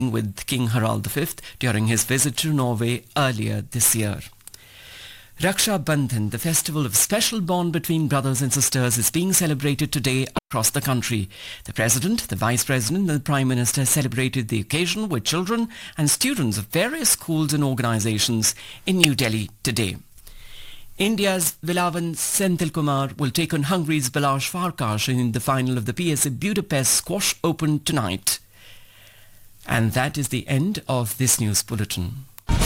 with King Harald V during his visit to Norway earlier this year. Raksha Bandhan, the festival of special bond between brothers and sisters, is being celebrated today across the country. The President, the Vice President and the Prime Minister celebrated the occasion with children and students of various schools and organizations in New Delhi today. India's Vilavan Senthilkumar will take on Hungary's Balázs Farkas in the final of the PSA Budapest Squash Open tonight. And that is the end of this news bulletin.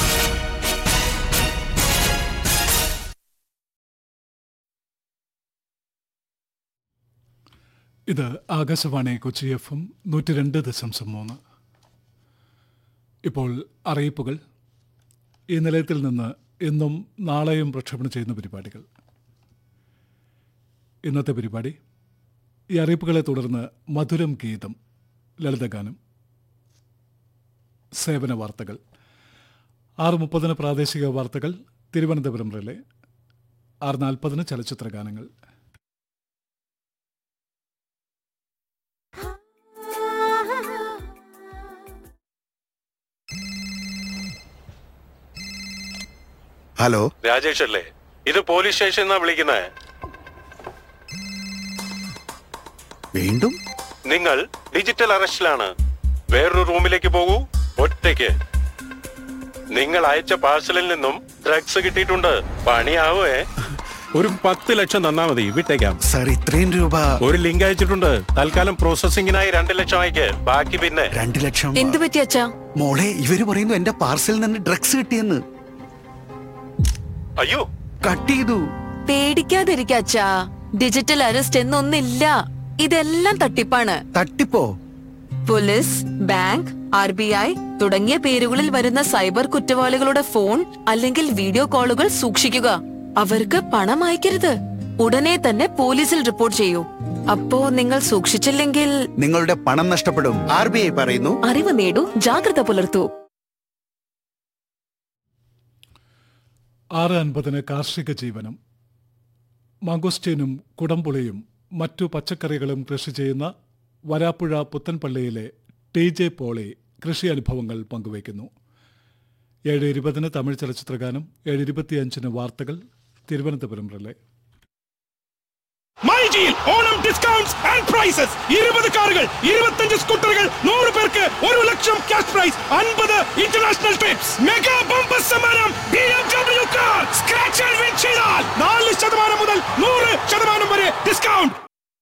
ഇത് Akashvani Kochi F M നൂറ്റി രണ്ട് ദശാംശം മൂന്ന് ഇപ്പോൾ അറിയിപ്പുകൾ ഈ നിലയത്തിൽ നിന്ന് ഇന്നും നാളെയും പ്രക്ഷേപണം ചെയ്യുന്ന പരിപാടികൾ ഇന്നത്തെ പരിപാടി ഈ അറിയിപ്പുകളെ തുടർന്ന് മധുരം ഗീതം ലളിതഗാനം സേവന വാർത്തകൾ ആറ് മുപ്പതിന് പ്രാദേശിക വാർത്തകൾ തിരുവനന്തപുരം റിലേ ആറ് നാൽപ്പതിന് ചലച്ചിത്ര ഗാനങ്ങൾ ഹലോ രാജേഷ് അല്ലേ ഇത് പോലീസ് സ്റ്റേഷൻ എന്നാ വിളിക്കുന്നത് വീണ്ടും നിങ്ങൾ ഡിജിറ്റൽ അറസ്റ്റിലാണ് വേറൊരു റൂമിലേക്ക് പോകൂ ഒറ്റയ്ക്ക് നിങ്ങൾ അയച്ച പാഴ്സലിൽ നിന്നും ഡ്രഗ്സ് കിട്ടിയിട്ടുണ്ട് പണിയാവേ ഒരു പത്ത് ലക്ഷം തന്നാ മതി വിട്ടേക്കാം സാർ ഇത്രയും രൂപ ഒരു ലിങ്ക് അയച്ചിട്ടുണ്ട് തൽക്കാലം പ്രോസസിംഗിനായി രണ്ട് ലക്ഷം അയക്ക് ബാക്കി പിന്നെ രണ്ടു ലക്ഷം എന്തു പറ്റി അച്ഛാ മോളെ ഇവര് പറയുന്നു എന്റെ പാർസലിൽ നിന്ന് ഡ്രഗ്സ് കിട്ടിയെന്ന് അയ്യോ കട്ട് ചെയ്തു പേടിക്കാതിരിക്ക അച്ഛാ ഡിജിറ്റൽ അറസ്റ്റ് എന്നൊന്നില്ല ഇതെല്ലാം തട്ടിപ്പാണ് തട്ടിപ്പോ police bank R B I തുടങ്ങിയ പേരുകളിൽ വരുന്ന സൈബർ കുറ്റവാളികളുടെ ഫോൺ അല്ലെങ്കിൽ വീഡിയോ കോളുകൾ സൂക്ഷിക്കുക അവർക്ക് പണം അയക്കരുത് ഉടനെ തന്നെ പോലീസിൽ റിപ്പോർട്ട് ചെയ്യൂ അപ്പോ നിങ്ങൾ സൂക്ഷിച്ചില്ലെങ്കിൽ നിങ്ങളുടെ പണം നഷ്ടപ്പെടും ആർ ബി ഐ പറയുന്നു അറിവ് നേടൂ ജാഗ്രത പുലർത്തൂ ആറ് അൻപതിന് കാർഷിക ജീവനം മംഗോസ്റ്റീനും കുടംപുളിയും മറ്റു പച്ചക്കറികളും കൃഷി ചെയ്യുന്ന വരാപ്പുഴ പുത്തൻപള്ളിയിലെ ടി ജെ പോളി കൃഷി അനുഭവങ്ങൾ പങ്കുവയ്ക്കുന്നു ഏഴ് ഇരുപതിന് തമിഴ് ചലച്ചിത്രഗാനം ഏഴ് ഇരുപത്തിയഞ്ചിന് വാർത്തകൾ തിരുവനന്തപുരം റിലേ മൈജിയിൽ ഓണം ഡിസ്കൗണ്ട്സ് ആൻഡ് പ്രൈസസ് ഇരുപത് കാറുകൾ ഇരുപത്തഞ്ച് സ്കൂട്ടറുകൾ നൂറ് പേർക്ക് ഒരു ലക്ഷം ക്യാഷ് പ്രൈസ് അൻപത് ഇന്റർനാഷണൽ ട്രിപ്സ് മെഗാ ബമ്പർ സമ്മാനം B M W car scratch and win ചെയ്താൽ നാല് ശതമാനം മുതൽ നൂറ് ശതമാനം വരെ ഡിസ്കൗണ്ട്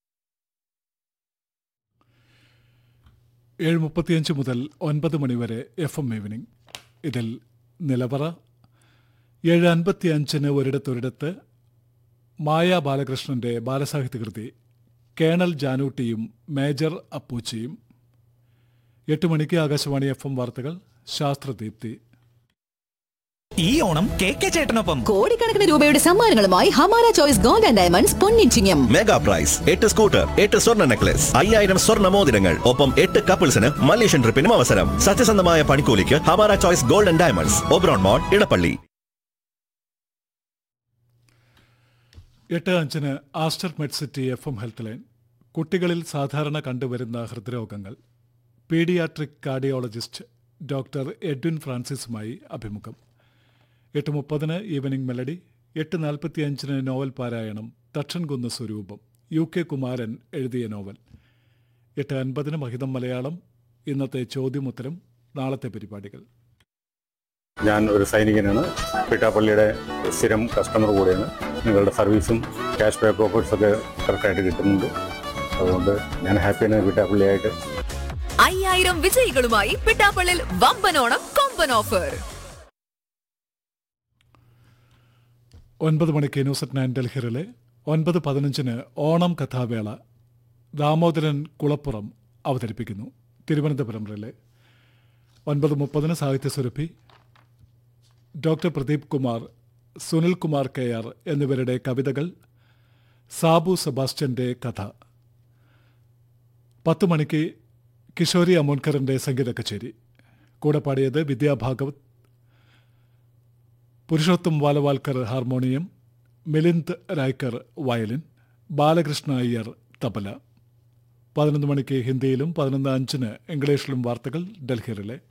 ഏഴ് മുപ്പത്തിയഞ്ച് മുതൽ ഒൻപത് മണിവരെ എഫ് എം ഈവനിംഗ് ഇതിൽ നിലവറ ഏഴ് അൻപത്തിയഞ്ചിന് ഒരിടത്തൊരിടത്ത് മായ ബാലകൃഷ്ണന്റെ ബാലസാഹിത്യകൃതി കേണൽ ജാനൂട്ടിയും മേജർ അപ്പൂച്ചിയും എട്ട് മണിക്ക് ആകാശവാണി എഫ് എം വാർത്തകൾ ശാസ്ത്രദീപ്തി ഈ ഓണം കെ കെ ചേട്ടനൊപ്പം കോടിക്കണക്കിന് രൂപയുടെ സമ്മാനങ്ങളുമായി Hamara choice gold and diamonds Ponnichingam mega prize എട്ട് സ്കൂട്ടർ എട്ട് സ്വർണ്ണ നെക്ലസ് അയ്യായിരം സ്വർണ്ണ മോതിരങ്ങൾ ഒപ്പം എട്ട് കപ്പിൾസിന് മലേഷ്യൻ ട്രിപ്പിനും അവസരം സത്യസന്ധമായ പണിക്കൂലിക്ക് Hamara choice gold and diamonds Oberon mall Edappally എട്ട് അഞ്ചിന് Aster Medcity F M health line കുട്ടികളിൽ സാധാരണ കണ്ടുവരുന്ന ഹൃദ്രോഗങ്ങൾ പീഡിയാട്രിക് കാർഡിയോളജിസ്റ്റ് ഡോക്ടർ എഡ്വിൻ ഫ്രാൻസിസുമായി അഭിമുഖം എട്ട് മുപ്പതിന് ഈവനിംഗ് മെലഡി എട്ട് നാൽപ്പത്തിയഞ്ചിന് നോവൽ പാരായണം തക്ഷൻകുന്ന് സ്വരൂപം യു കെ കുമാരൻ എഴുതിയ നോവൽ എട്ട് അൻപതിന് മഹിതം മലയാളം ഇന്നത്തെ ചോദ്യമുത്തരം നാളത്തെ പരിപാടികൾ ഞാൻ ഒരു സൈനികനാണ് പിട്ടാപ്പള്ളിയുടെ സ്ഥിരം കസ്റ്റമർ കൂടെയാണ് നിങ്ങളുടെ സർവീസും ക്യാഷ് ബാക്ക് ഓഫേഴ്സ് ഒക്കെ കറക്റ്റായിട്ട് കിട്ടുന്നുണ്ട് അതുകൊണ്ട് ഞാൻ ഹാപ്പിയാണ് പിട്ടാപ്പള്ളിയായിട്ട് അയ്യായിരം വിജയികളുമായി പിട്ടാപ്പള്ളിൽ വമ്പനോണം കൊമ്പൻ ഓഫർ ഒൻപത് മണിക്ക് ന്യൂസ് അറ്റ് നയൻ ഡൽഹിറിലെ ഒൻപത് പതിനഞ്ചിന് ഓണം കഥാവേള ദാമോദരൻ കുളപ്പുറം അവതരിപ്പിക്കുന്നു തിരുവനന്തപുരം റിലെ ഒൻപത് മുപ്പതിന് സാഹിത്യസ്വരൂപി doctor Pradeep Kumar Sunil Kumar K R എന്നിവരുടെ കവിതകൾ സാബു സെബാസ്റ്റ്യന്റെ കഥ പത്ത് മണിക്ക് കിഷോരി അമോൻകറിന്റെ സംഗീത കച്ചേരി കൂടെ പാടിയത് വിദ്യാഭാഗവത് പുരുഷോത്തം വാലവാൽക്കർ ഹാർമോണിയം മിലിന്ദ് രായ്ക്കർ വയലിൻ ബാലകൃഷ്ണ അയ്യർ തബല പതിനൊന്ന് മണിക്ക് ഹിന്ദിയിലും പതിനൊന്ന് അഞ്ചിന് ഇംഗ്ലീഷിലും വാർത്തകൾ ഡൽഹിയിലെ